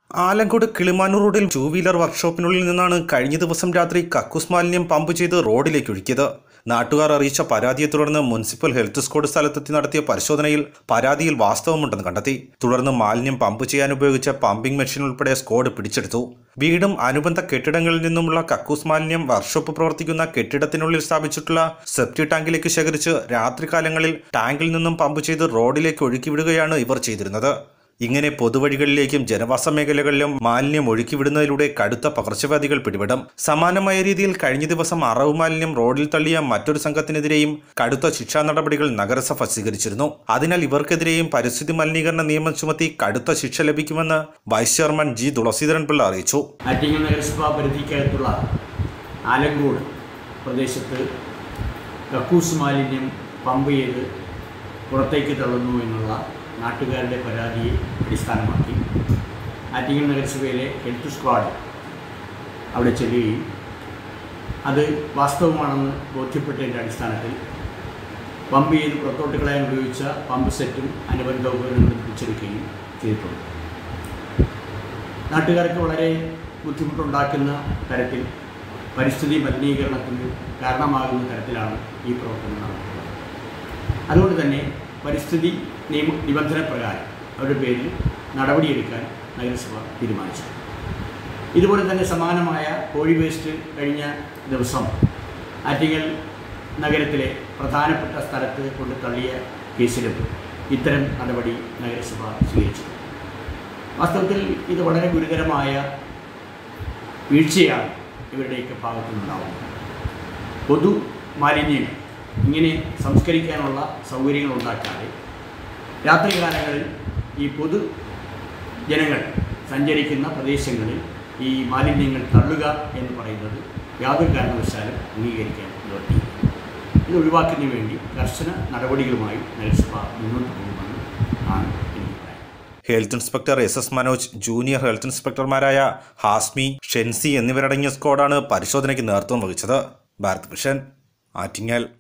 ആലങ്കോട് കിളിമാനൂർ റോഡിൽ two wheeler വർക്ക്ഷോപ്പിനുള്ളിൽ നിന്നാണ് കഴിഞ്ഞ ദിവസം രാത്രി കക്കൂസ് മാലിന്യം പമ്പ് ചെയ്ത് റോഡിലേക്ക് ഒഴുക്കിയത് നാട്ടുകാർ അറിയിച്ച പരാതിയെ തുടർന്ന് മുനിസിപ്പൽ ഹെൽത്ത് സ്ക്വാഡ് സ്ഥലത്തെത്തി നടത്തിയ പരിശോധനയിൽ പരാതിയിൽ വാസ്തവമുണ്ടെന്ന് കണ്ടെത്തി തുടർന്ന് മാലിന്യം പമ്പ് ചെയ്യാൻ ഉപയോഗിച്ച പമ്പിംഗ് മെഷീൻ ഉൾപ്പെടെ സ്ക്വാഡ് പിടിച്ചെടുത്തു വീടും അനുബന്ധ കെട്ടിടങ്ങളിൽ നിന്നുമുള്ള കക്കൂസ് മാലിന്യം വർക്ക്ഷോപ്പ് പ്രവർത്തിക്കുന്ന കെട്ടിടത്തിനുള്ളിൽ സ്ഥാപിച്ചിട്ടുള്ള സെപ്റ്റി ടാങ്കിലേക്ക് ശേഖരിച്ച് രാത്രികാലങ്ങളിൽ ടാങ്കിൽ നിന്നും പമ്പ് ചെയ്ത് റോഡിലേക്ക് ഒഴുക്കിവിടുകയാണ് ഇവർ ചെയ്തിരുന്നത് ഇങ്ങനെ പൊതുവഴികളിലേക്കും ജനവാസ മേഖലകളിലും മാലിന്യം ഒഴുക്കിവിടുന്നതിലൂടെ കടുത്ത പകർച്ചവ്യാധികൾ പിടിപെടും സമാനമായ രീതിയിൽ കഴിഞ്ഞ ദിവസം അറവ് മാലിന്യം റോഡിൽ തള്ളിയ മറ്റൊരു സംഘത്തിനെതിരെയും കടുത്ത ശിക്ഷാ നടപടികൾ നഗരസഭ സ്വീകരിച്ചിരുന്നു അതിനാൽ ഇവർക്കെതിരെയും പരിസ്ഥിതി മലിനീകരണ നിയമം ചുമത്തി കടുത്ത ശിക്ഷ ലഭിക്കുമെന്ന് vice chairman G Thulaseedharan Pillai അറിയിച്ചു ആറ്റിങ്ങൽ നഗരസഭാ പരിധിക്കകത്തുള്ള ആലങ്കോട് പ്രദേശത്ത് കക്കൂസ് മാലിന്യം പമ്പ് ചെയ്ത് പുറത്തേക്ക് തള്ളുന്നു എന്നുള്ള നാട്ടുകാരുടെ പരാതിയെ അടിസ്ഥാനമാക്കി ആറ്റിങ്ങൽ നഗരസഭയിലെ ഹെൽത്ത് സ്ക്വാഡ് അവിടെ ചെല്ലുകയും അത് വാസ്തവമാണെന്ന് ബോധ്യപ്പെട്ടതിൻ്റെ അടിസ്ഥാനത്തിൽ പമ്പ് ചെയ്ത് പുറത്തോട്ട് കളയാൻ ഉപയോഗിച്ച പമ്പ് സെറ്റും അനുബന്ധ ഉപകരണങ്ങളും പിടിച്ചെടുക്കുകയും ചെയ്തിട്ടുണ്ട് നാട്ടുകാർക്ക് വളരെ ബുദ്ധിമുട്ടുണ്ടാക്കുന്ന തരത്തിൽ പരിസ്ഥിതി മലിനീകരണത്തിന് കാരണമാകുന്ന തരത്തിലാണ് ഈ പ്രവർത്തനം നടക്കുന്നത് അതുകൊണ്ട് തന്നെ പരിസ്ഥിതി നിയമ നിബന്ധന പ്രകാരം അവരുടെ പേരിൽ നടപടിയെടുക്കാൻ നഗരസഭ തീരുമാനിച്ചു ഇതുപോലെ തന്നെ സമാനമായ കോഴി വേസ്റ്റ് കഴിഞ്ഞ ദിവസം ആറ്റിങ്ങൽ നഗരത്തിലെ പ്രധാനപ്പെട്ട സ്ഥലത്ത് കൊണ്ട് തള്ളിയ കേസിലും ഇത്തരം നടപടി നഗരസഭ സ്വീകരിച്ചു വാസ്തവത്തിൽ ഇത് വളരെ ഗുരുതരമായ വീഴ്ചയാണ് ഇവരുടെയൊക്കെ ഭാഗത്തു നിന്നുണ്ടാവുന്നത് പൊതു മാലിന്യങ്ങൾ ഇങ്ങനെ സംസ്കരിക്കാനുള്ള സൗകര്യങ്ങൾ ഉണ്ടാക്കാതെ രാത്രികാലങ്ങളിൽ ഈ പൊതു ജനങ്ങൾ സഞ്ചരിക്കുന്ന പ്രദേശങ്ങളിൽ ഈ മാലിന്യങ്ങൾ തള്ളുക എന്ന് പറയുന്നത് യാതൊരു കാരണവശാലും അംഗീകരിക്കാൻ നിവർത്തിയില്ല ഇത് ഒഴിവാക്കുന്നതിന് വേണ്ടി കർശന നടപടികളുമായി നഗരസഭ മുന്നോട്ട് പോകുമെന്ന് ആണ് എനിക്ക് പറയാൻ health inspector S S Manoj junior health ഇൻസ്പെക്ടർമാരായ ഹാസ്മി ഷെൻസി എന്നിവരടങ്ങിയ സ്ക്വാഡാണ് പരിശോധനയ്ക്ക് നേതൃത്വം വഹിച്ചത് ഭാരത് ഭൂഷൺ ആറ്റിങ്ങൽ